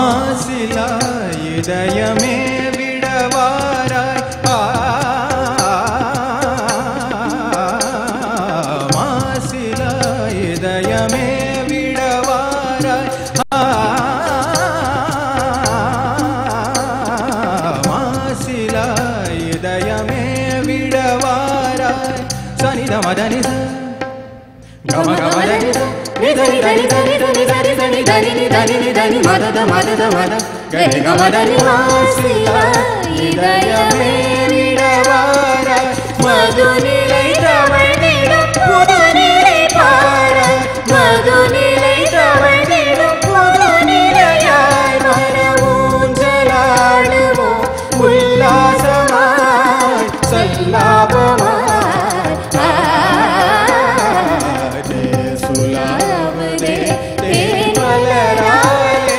மாசிலா இதயமே விடவாராய் ஆ, மாசிலா இதயமே விடவாராய் ஆ, மாசிலா இதயமே விடவாராய் சனித மதனித கம கம தனித நிதனி தனி தனி தனி தனி தனி தனி நி தனி நி தனி மதத மதத மத கரி கம தனி மாசிலா இதயமே விடவாராய் மதுநிலை தவழ்ந்திடும் புதுநிலை பாராய் மதுநிலை தவழ்ந்திடும் புதுநிலையாய் மனமூஞ்சலாடுவோம் உல்லாசமாய் சல்லாபமாய் ஆதே சுலாவதே தேமலராயே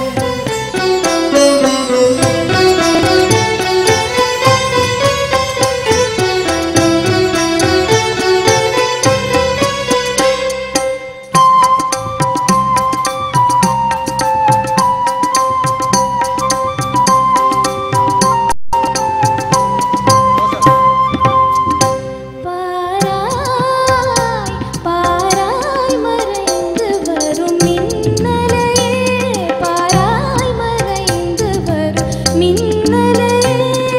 பாராய் பாராய் மறைந்து வரும் மின்னலையே பாராய் மறைந்து வரும் மின்னலையே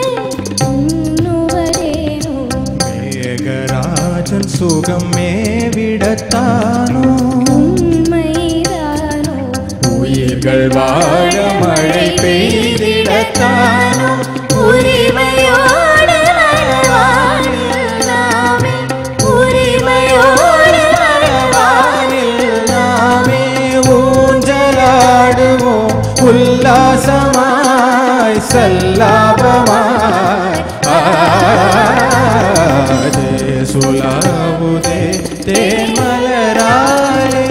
உன்னுவரேனோ மேகராஜன் சுகமே விடத்தானோ உண்மைதானோ உயிர்கள் வாழ மழை பெய்திடத்தானோ உரிமையோடு வாழ்வானில் நாமே உரிமையோடு வானில் நாமே ஊஞ்சலாடுவோம் உல்லாசமாய் சல்லாபமாய் ஆதே சுலாவுதே தேமலராயே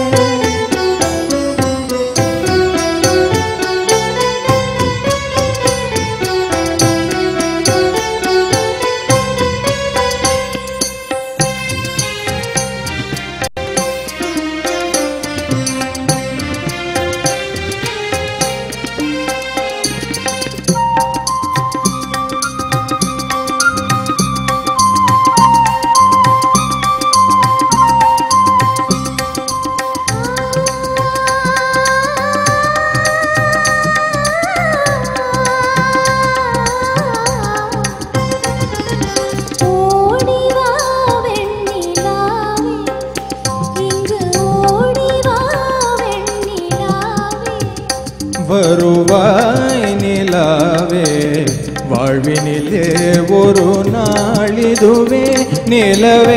ஓடிவா வெண்ணிலாவே இங்கு ஓடிவா வெண்ணிலாவே வருவாய் நிலாவே வாழ்வினிலே ஒரு நாளிதுவே நிலவே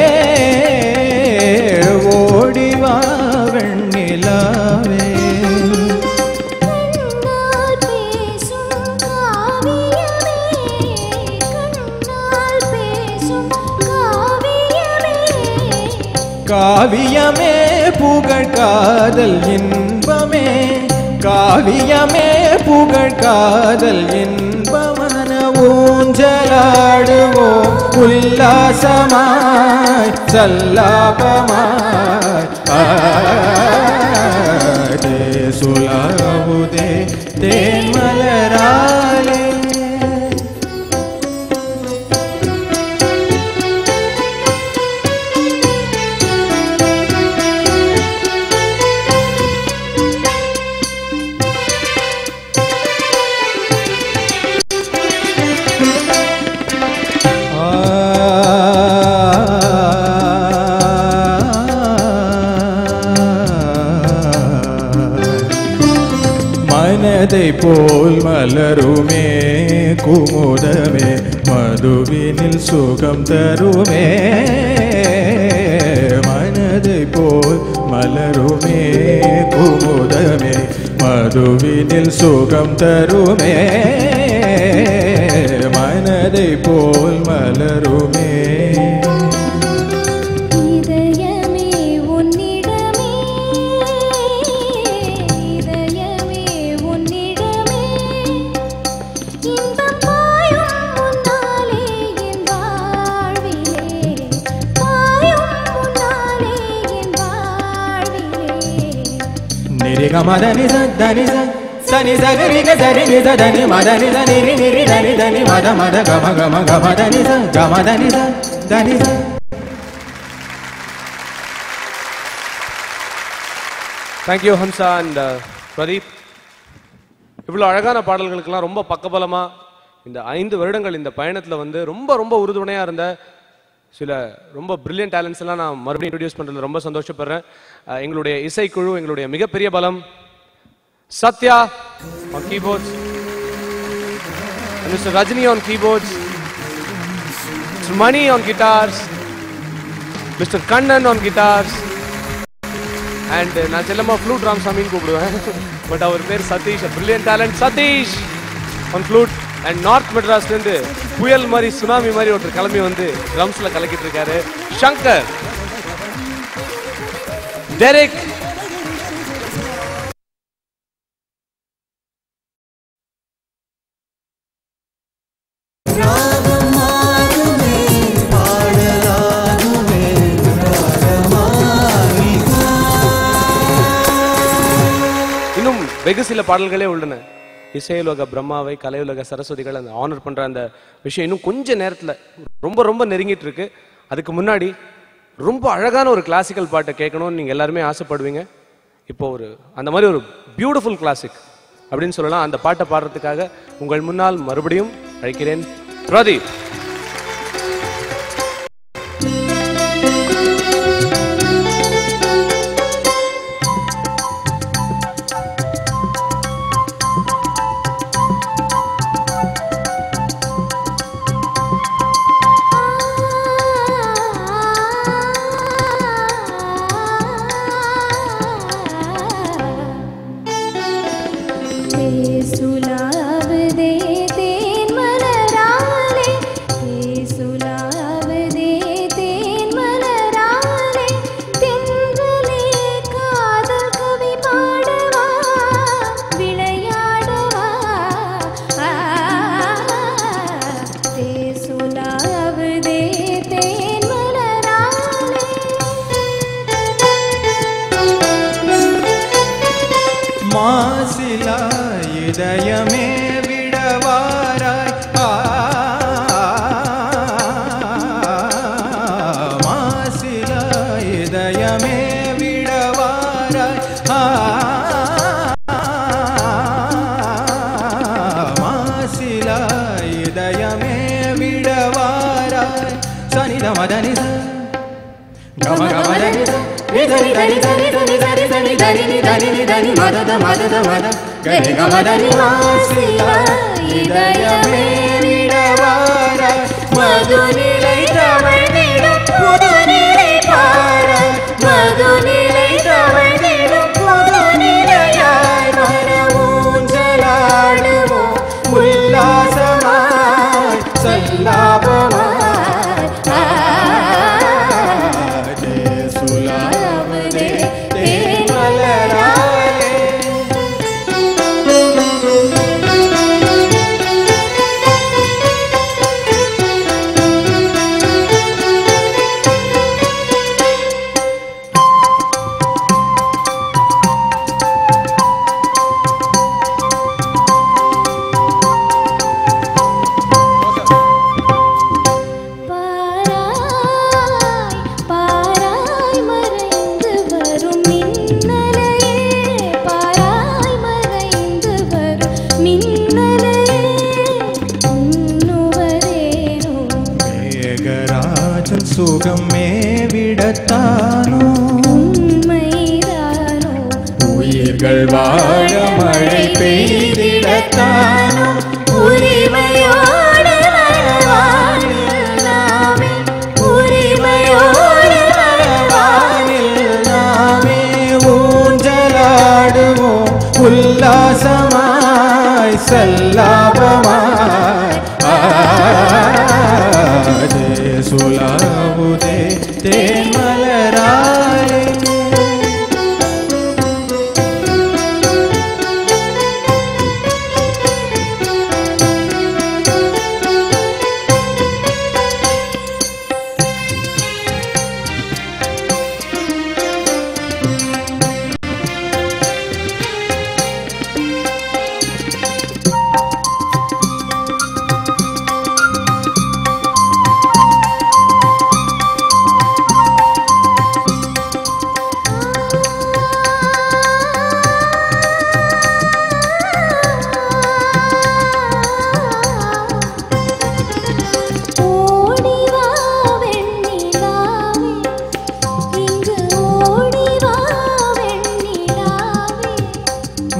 ஓடிவா வெண்ணிலாவே கண்ணால் பேசும் காவியமே கண்ணால் பேசும் காவியமே காவியமே புகழ் காதல் இன்பமே காவியமே புகழ் காதல் இன்பமன ஊஞ்சலாடுவோம் உல்லாசமாய் சல்லாபமாய் ஆதே சுலாவுதே தேன்மலராலே மனதை போல் மலருமே குமுதமே மதுவினில் சுகம் தருமே மனதை போல் மலருமே குமுதமே மதுவினில் சுகம் தருமே மனதை போல் மலருமே இதயமே உன்னிடமே இதயமே உன்னிடமே இன்பம் பாயும் முன்னாலே என் வாழ்விலே பாயும் முன்னாலே என் வாழ்விலே நிரிகம தனிச தனிச సని సగరి గ సరి ని స దని మదని ద నిరి నిరి దని దని మద మద గమ గమ గమ దని స గమ దని స దని స தேங்க்யூ ஹம்சா அண்ட் பிரதீப் இவ்வளோ அழகான பாடல்களுக்கெல்லாம் ரொம்ப பக்கபலமாக இந்த ஐந்து வருடங்கள் இந்த பயணத்தில் வந்து ரொம்ப ரொம்ப உறுதுணையாக இருந்த சில ரொம்ப பிரில்லியன்ட் டேலண்ட்ஸ் எல்லாம் நான் மறுபடியும் இன்ட்ரடியூஸ் பண்ணுறதுல ரொம்ப சந்தோஷப்படுறேன் அஹ், எங்களுடைய இசைக்குழு எங்களுடைய மிகப்பெரிய பலம் Sathya on keyboards mister Rajini on keyboards mister Mani on guitars mister Kannan on guitars and நான் செல்லம்மா ஃப்ளூட் ராமசாமின்னு கூப்பிடுவேன் பட் அவர் பேர் Satish brilliant talent Satish on flute and north மெட்ராஸ்லேருந்து புயல் மாதிரி சுனாமி மாதிரி ஒருத்தர் கிளம்பி வந்து ட்ரம்ஸில் கலக்கிட்டு இருக்காரு சங்கர் டெரிக் இன்னும் வெகு சில பாடல்களே உள்ளன இசையுலக பிரம்மாவை கலையுலக சரஸ்வதிகள் அந்த ஆனர் பண்ற அந்த விஷயம் இன்னும் கொஞ்ச நேரத்துல ரொம்ப ரொம்ப நெருங்கிட்டு இருக்கு அதுக்கு முன்னாடி ரொம்ப அழகான ஒரு கிளாசிக்கல் பாட்டை கேட்கணும்னு நீங்க எல்லாருமே ஆசைப்படுவீங்க இப்போ ஒரு அந்த மாதிரி ஒரு பியூட்டிஃபுல் கிளாசிக் அப்படின்னு சொல்லலாம் அந்த பாட்டை பாடுறதுக்காக உங்கள் முன்னால் மறுபடியும் அழைக்கிறேன் பிரதீப் தேசுலாவதே தேன் மலராலே தேசுலாவதே தேன் மலராலே தென்றலே காதல் கவி பாடவா விளையாடவா ஆ, தேசுலாவதே தேன் மலராலே மாசிலா இதயமே விடவாராய் ஆ, மாசிலா இதயமே விடவாராய் ஆ, மாசிலா இதயமே விடவாராய் சனித மதனி గమ గమ దని దని దని దని దని దని దని దని ని దని ని దని మదద మదద మద గరి గమ దని వాసిల இதயமே விடவார மதுநிலை தவழ்ந்திடும் புதுநிலை பார மதுநிலை தவழ்ந்திடும் புதுநிலையாய் மன ஊஞ்சலாடுவோம் உல்லாசமாய் சல்லாபமாய் சுலாவதே தேமலராலே பாராய் பாராய் மறைந்து வரும் மின்னலையே பாராய் மறைந்து வரும் மின்னலையே உன்னுவரேனோ மேகராஜன் சுகம் மேவிடத்தானோ உண்மைதானோ உயிர்கள் வாழ மழை பெய்திடத்தானோ உரிமையோடு வாழ்வானில் நாமே உரிமையோடு வாழ்வானில் வானில் நாமே ஊஞ்சலாடுவோம் உல்லாசமாய் சல்லாபமாய் ஆதே சுலாவுதே தேமலராலே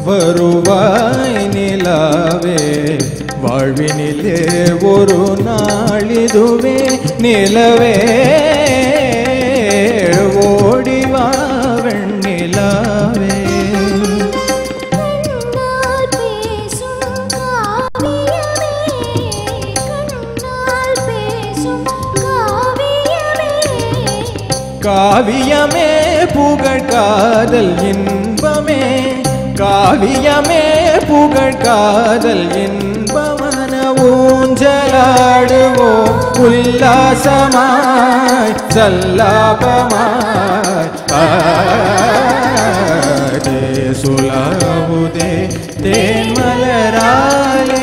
வருவாய் நிலாவே வாழ்வினிலே ஒரு நாளிதுவே நிலவே ஓடிவா வெண்ணிலாவே கண்ணால் பேசும் காவியமே கண்ணால் பேசும் காவியமே காவியமே புகழ் காதல் இன்பமே காவியமே புகழ் காதல் இன்பமான ஊஞ்சலாடுவோம் உல்லாசமாய் சல்லாபமாய் ஆதே சுலாவுதே தேன்மலராலே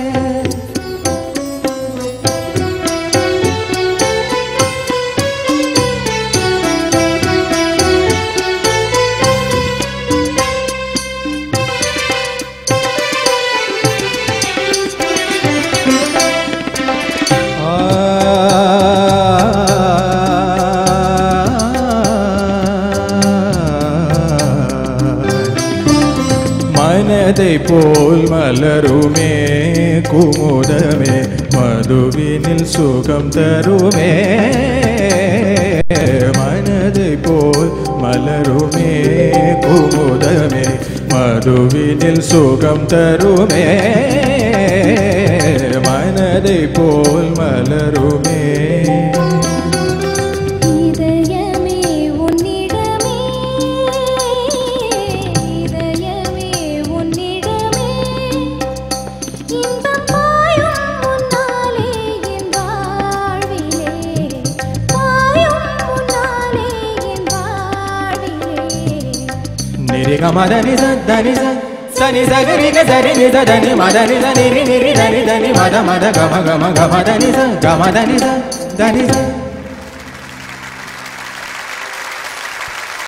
மனதை போல் மலருமே குமுதமே மதுவினில் சுகம் தருமே மனதை போல் மலருமே குமுதமே மதுவினில் சுகம் தருமே மனதை போல் மலருமே இதயமே உன்னிடமே இதயமே உன்னிடமே இன்பம் பாயும் முன்னாலே என் வாழ்விலே பாயும் முன்னாலே என் வாழ்விலே నిరిగ మదని దని సని సగరి సరి నిజ దని మదని నిరి నిరి దని దని మద మద గమ గమ గమ దని గమ దని దని